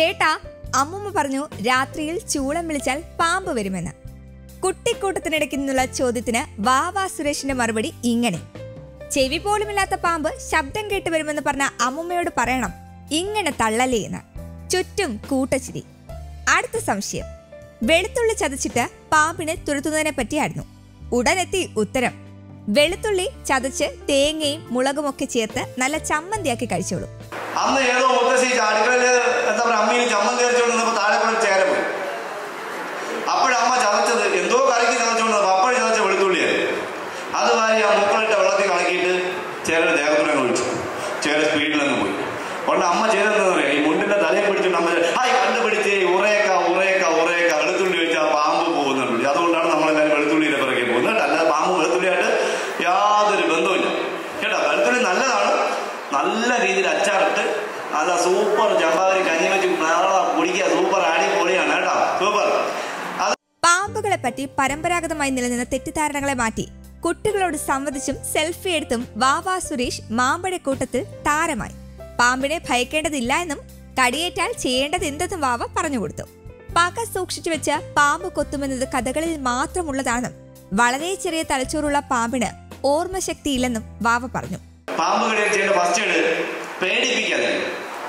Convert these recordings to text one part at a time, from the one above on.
ചേട്ടാ അമ്മുമ്മ പറഞ്ഞു രാത്രിയിൽ ചൂളം വിളിച്ചാൽ പാമ്പ് വരുമെന്ന് കുട്ടിക്കൂട്ടത്തിനിടയ്ക്ക് നിന്നുള്ള ചോദ്യത്തിന് വാവാ സുരേഷിന്റെ മറുപടി ഇങ്ങനെ ചെവി പോലുമില്ലാത്ത പാമ്പ് ശബ്ദം കേട്ട് വരുമെന്ന് പറഞ്ഞ അമ്മുമ്മയോട് പറയണം ഇങ്ങനെ തള്ളലേ എന്ന് ചുറ്റും കൂട്ടച്ചിരി അടുത്ത സംശയം വെളുത്തുള്ളി ചതച്ചിട്ട് പാമ്പിനെ തുരത്തുന്നതിനെ പറ്റിയായിരുന്നു ഉടനെത്തി ഉത്തരം വെളുത്തുള്ളി ചതച്ച് തേങ്ങയും മുളകുമൊക്കെ ചേർത്ത് നല്ല ചമ്മന്തിയാക്കി കഴിച്ചോളൂ അന്ന് ഏതോ മുത്തശ്ശി അടുക്കളയില് എന്താ പറയുക അമ്മയിൽ ചമ്മന്തി അരച്ചുകൊണ്ട് നിന്നപ്പോൾ താഴെ കൂടെ ചേര പോയി അപ്പോഴമ്മ ചതച്ചത് എന്തോ കറിക്ക് ചതച്ചുകൊണ്ട് വന്നപ്പോൾ അപ്പോഴും ചതച്ച വെളുത്തുള്ളിയായിരുന്നു അത് വാരി ആ മുക്കളിട്ട വെള്ളത്തിൽ കലക്കിയിട്ട് ചേരയുടെ ദേഹത്തിനെ ഒഴിച്ചു ചേര സ്പീഡിൽ അങ്ങ് പോയി അതുകൊണ്ട് അമ്മ ചെയ്തതെന്ന് പറയാം ഈ മുണ്ടിന്റെ തലയിൽ പിടിച്ചിട്ട് അമ്മ ചെയ്തത്, ഹായ് കണ്ടുപിടിച്ച് ഉറയേക്ക ഉറയേക്ക ഉറയേക്ക വെളുത്തുള്ളി വെച്ചാൽ പാമ്പ് പോകുന്നുണ്ട് അതുകൊണ്ടാണ് നമ്മളെല്ലാവരും വെളുത്തുള്ളിയുടെ പിറകെ പോകുന്നത് കേട്ടോ അല്ലാതെ പാമ്പ് വെളുത്തുള്ളിയായിട്ട് യാതൊരു ബന്ധവുമില്ല കേട്ടോ വെളുത്തുള്ളി നല്ലതാണ് നല്ല രീതിയിൽ അച്ചാറിട്ട് അതാ സൂപ്പർ ചമ്പാവരി കഞ്ഞി വെച്ച് നാളെ കുടിക്കുക സൂപ്പർ അടിപൊളിയാണ് കേട്ടോ സൂപ്പർ അത് പാമ്പുകളെ പറ്റി പരമ്പരാഗതമായി നിലനിന്ന തെറ്റിദ്ധാരണകളെ മാറ്റി കുട്ടികളോട് സംവദിച്ചും സെൽഫി എടുത്തും വാവാ സുരേഷ് മാമ്പഴക്കൂട്ടത്തിൽ താരമായി പാമ്പിനെ ഭയക്കേണ്ടതില്ല എന്നും കടിയേറ്റാൽ ചെയ്യേണ്ടത് എന്തെന്നും വാവ പറഞ്ഞുകൊടുത്തു പക സൂക്ഷിച്ചു വെച്ച് പാമ്പ് കൊത്തുമെന്നത് കഥകളിൽ മാത്രമുള്ളതാണെന്നും വളരെ ചെറിയ തലച്ചോറുള്ള പാമ്പിന് ഓർമ്മശക്തിയില്ലെന്നും വാവ പറഞ്ഞു പാമ്പ് കടിയൊക്കെ ചെയ്യേണ്ട ഫസ്റ്റ് എയ്ഡ് പേടിപ്പിക്കാതിരിക്കുക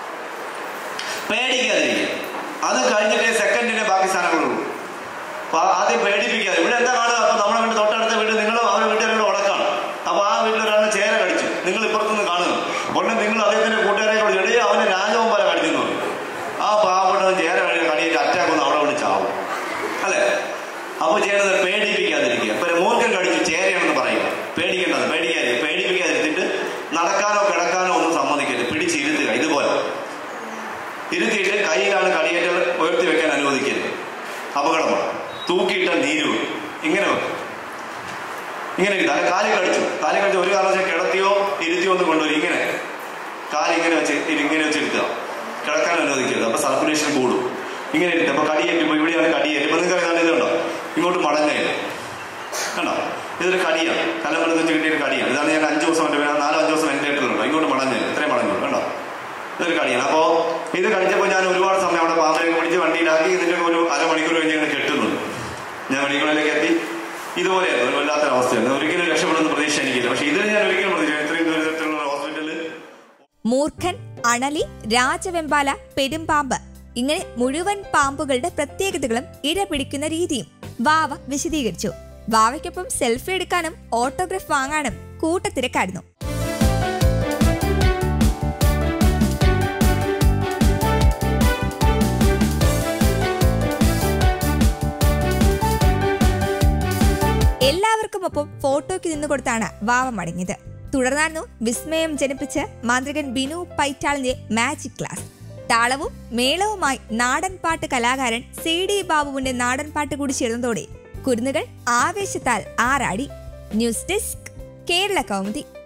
പേടിക്കാതിരിക്കുക അത് കഴിഞ്ഞിട്ട് സെക്കൻഡിന്റെ ബാക്കി സാധനങ്ങളുള്ളൂ അപ്പൊ ആദ്യം പേടിപ്പിക്കാതെ ഇവിടെ എന്താ കാണുക അപ്പൊ നമ്മുടെ വീട് തൊട്ടടുത്ത വീട് നിങ്ങൾ അവരുടെ വീട്ടുകാരുടെ ഉടക്കാണ് അപ്പൊ ആ വീട്ടിൽ ഒരാളെ ചേര കടിച്ചു നിങ്ങൾ ഇപ്പുറത്തുനിന്ന് കാണുന്നു ഉടനെ നിങ്ങൾ അദ്ദേഹത്തിന്റെ കൂട്ടുകാരെ കൂടി എടീ അവന് രാജവും പോലെ കടിച്ചെന്ന് പറയും ആ പാവപ്പെട്ടവൻ ചേര കടി കടിയിട്ട് അറ്റാക്ക് ഒന്ന് അവിടെ വിളിച്ച് ചാവും അല്ലേ അപ്പൊ ചെയ്യണത് പേടിപ്പിക്കാതിരിക്കുക ഇപ്പൊ മൂർഖൻ കടിച്ചു ചേരയാണെന്ന് പറയുക പേടിക്കേണ്ടത് പേടിക്കാതെ പേടിപ്പിക്കാതിരുത്തിട്ട് നടക്കാനോ കിടക്കാനോ ഒന്നും സമ്മതിക്കരുത് പിടിച്ചിരുത്തുക ഇതുപോലെ ഇരുത്തിയിട്ട് കയ്യിലാണ് കടിയേറ്റൽ ഉയർത്തി വെക്കാൻ അനുവദിക്കരുത് അപകടമാണ് തൂക്കിയിട്ട നീര് വീഴും. ഇങ്ങനെ വെക്കും ഇങ്ങനെ ഇരുത്ത് അല്ലെ കാലി കടിച്ചു കാലി കടിച്ച് ഒരു കാരണവശാലും കിടത്തിയോ ഇരുത്തിയോ ഒന്നും കൊണ്ടുവരും ഇങ്ങനെ കാല് ഇങ്ങനെ വെച്ച് ഇത് ഇങ്ങനെ വെച്ചിരുത്തുക കിടക്കാൻ അനുവദിക്കരുത് അപ്പൊ സർക്കുലേഷൻ കൂടും ഇങ്ങനെ ഇരുത്ത് അപ്പൊ കടിയേറ്റുമ്പോ ഇവിടെയാണ് കടിയേറ്റ് ഇപ്പൊ നിങ്ങൾക്ക് അറിയാൻ ഇതുണ്ടോ ഇങ്ങോട്ട് മടങ്ങയില്ല കണ്ടോ ഇതൊരു കടിയാണ് കലമ്പലത്ത് വെച്ച് കിട്ടിയ ഒരു കടിയാണ് ഇതാണ് ഞാൻ അഞ്ച് ദിവസം എൻ്റെ നാലോ അഞ്ച് ദിവസം എൻ്റെ വീട്ടിലുണ്ടോ ഇങ്ങോട്ട് മടങ്ങില്ല ഇത്രയും മടങ്ങുള്ളൂ കണ്ടോ ഇതൊരു കടിയാണ് അപ്പോ ഇത് കഴിച്ചപ്പോൾ ഞാൻ ഒരുപാട് സമയം അവിടെ പാമ്പിലേക്ക് പിടിച്ച് വണ്ടിയിലാക്കി ഇതിന്റെ ഒരു അരമണിക്കൂർ കഴിഞ്ഞ് ഇങ്ങനെ കെട്ടുന്നുണ്ട് ഞാൻ മെഡിക്കലിലേക്ക് എത്തി ഇതുപോലെയായിരുന്നു ഒരു വല്ലാത്തൊരവസ്ഥയാണ് ഒരിക്കലും രക്ഷപ്പെടുന്ന പ്രതീക്ഷ എനിക്കില്ല പക്ഷെ ഇതിന് ഞാൻ ഒരിക്കലും പ്രതീക്ഷ ഇത്രയും ദൂരത്തിലുള്ള ഹോസ്പിറ്റലിൽ മൂർഖൻ അണലി രാജവെമ്പാല പെരുമ്പാമ്പ് ഇങ്ങനെ മുഴുവൻ പാമ്പുകളുടെ പ്രത്യേകതകളും ഇരപിടിക്കുന്ന രീതിയും വാവ വിശദീകരിച്ചു വാവയ്ക്കൊപ്പം സെൽഫി എടുക്കാനും ഓട്ടോഗ്രാഫ് വാങ്ങാനും കൂട്ടത്തിരക്കായിരുന്നു എല്ലാവർക്കുമൊപ്പം ഫോട്ടോയ്ക്ക് നിന്നുകൊടുത്താണ് വാവ മടങ്ങിയത് തുടർന്നായിരുന്നു വിസ്മയം ജനിപ്പിച്ച് മാന്ത്രികൻ ബിനു പൈറ്റാളിന്റെ മാജിക് ക്ലാസ് താളവും മേളവുമായി നാടൻ പാട്ട് കലാകാരൻ സി ഡി ബാബുവിന്റെ നാടൻ പാട്ട് കൂടി ചേർന്നതോടെ കുരുന്നുകൾ ആവേശത്താൽ ആറാടി ന്യൂസ് ഡെസ്ക് കേരള കൗമുദി